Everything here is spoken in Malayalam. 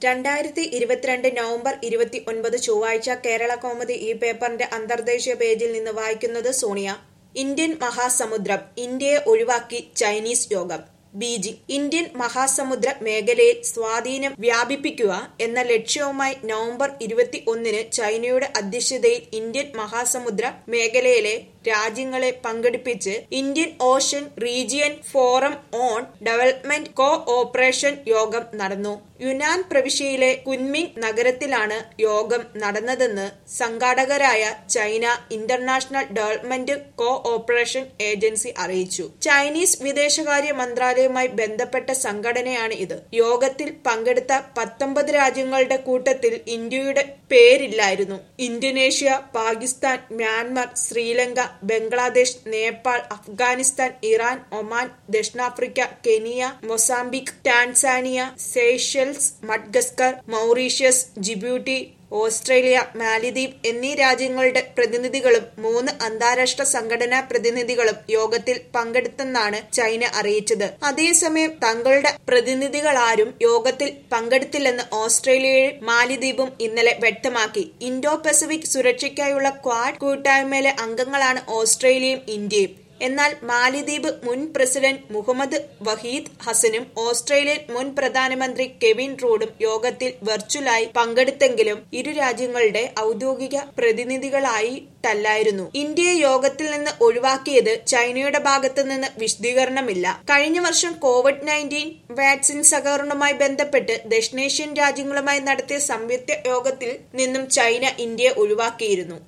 രണ്ടായിരത്തി ഇരുപത്തിരണ്ട് നവംബർ ഇരുപത്തി ഒൻപത് ചൊവ്വാഴ്ച കേരള കൗമുദി ഈ പേപ്പറിന്റെ അന്തർദേശീയ പേജിൽ നിന്ന് വായിക്കുന്നത് സോണിയ ഇന്ത്യൻ മഹാസമുദ്രം ഇന്ത്യയെ ഒഴിവാക്കി ചൈനീസ് യോഗം ബീജിംഗ് ഇന്ത്യൻ മഹാസമുദ്ര മേഖലയിൽ സ്വാധീനം വ്യാപിപ്പിക്കുക എന്ന ലക്ഷ്യവുമായി നവംബർ ഇരുപത്തി ഒന്നിന് ചൈനയുടെ അധ്യക്ഷതയിൽ ഇന്ത്യൻ മഹാസമുദ്ര മേഖലയിലെ രാജ്യങ്ങളെ പങ്കെടുപ്പിച്ച് Indian ocean region forum on development cooperation യോഗം നടന്നു യുനാൻ പ്രവിശ്യയിലെ കുൻമിങ് നഗരത്തിലാണ് യോഗം നടന്നതെന്ന് സംഘാടകരായ China international development cooperation agency അറിയിച്ചു ചൈനീസ് വിദേശകാര്യ മന്ത്രാലയവുമായി ബന്ധപ്പെട്ട സംഘടനയാണ് ഇത് യോഗത്തിൽ പങ്കെടുത്ത പത്തൊമ്പത് രാജ്യങ്ങളുടെ കൂട്ടത്തിൽ ഇന്ത്യയുടെ പേരില്ലായിരുന്നു Indonesia Pakistan Myanmar Sri Lanka Bangladesh Nepal Afghanistan Iran Oman ദക്ഷിണാഫ്രിക്ക Kenya Mozambique Tanzania Seychelles Madagascar Mauritius Djibouti Australia മാലിദ്വീപ് എന്നീ രാജ്യങ്ങളുടെ പ്രതിനിധികളും മൂന്ന് അന്താരാഷ്ട്ര സംഘടനാ പ്രതിനിധികളും യോഗത്തിൽ പങ്കെടുത്തെന്നാണ് ചൈന അറിയിച്ചത് അതേസമയം തങ്ങളുടെ പ്രതിനിധികളാരും യോഗത്തിൽ പങ്കെടുത്തില്ലെന്ന് ഓസ്ട്രേലിയയും മാലിദ്വീപും ഇന്നലെ വ്യക്തമാക്കി ഇൻഡോ പസഫിക് സുരക്ഷയ്ക്കായുള്ള ക്വാഡ് കൂട്ടായ്മയിലെ അംഗങ്ങളാണ് ഓസ്ട്രേലിയയും ഇന്ത്യയും എന്നാൽ മാലിദ്വീപ് മുൻ പ്രസിഡന്റ് മുഹമ്മദ് വഹീദ് ഹസനും ഓസ്ട്രേലിയൻ മുൻ പ്രധാനമന്ത്രി കെവിൻ റൂഡും യോഗത്തിൽ വെർച്വലായി പങ്കെടുത്തെങ്കിലും ഇരു രാജ്യങ്ങളുടെ ഔദ്യോഗിക പ്രതിനിധികളായിട്ടല്ലായിരുന്നു ഇന്ത്യയെ യോഗത്തിൽ നിന്ന് ഒഴിവാക്കിയത് ചൈനയുടെ ഭാഗത്തു നിന്ന് വിശദീകരണമില്ല കഴിഞ്ഞ വർഷം കോവിഡ് നയൻറ്റീൻ വാക്സിൻ സഹകരണവുമായി ബന്ധപ്പെട്ട് ദക്ഷിണേഷ്യൻ രാജ്യങ്ങളുമായി നടത്തിയ സംയുക്ത യോഗത്തിൽ നിന്നും ചൈന ഇന്ത്യയെ ഒഴിവാക്കിയിരുന്നു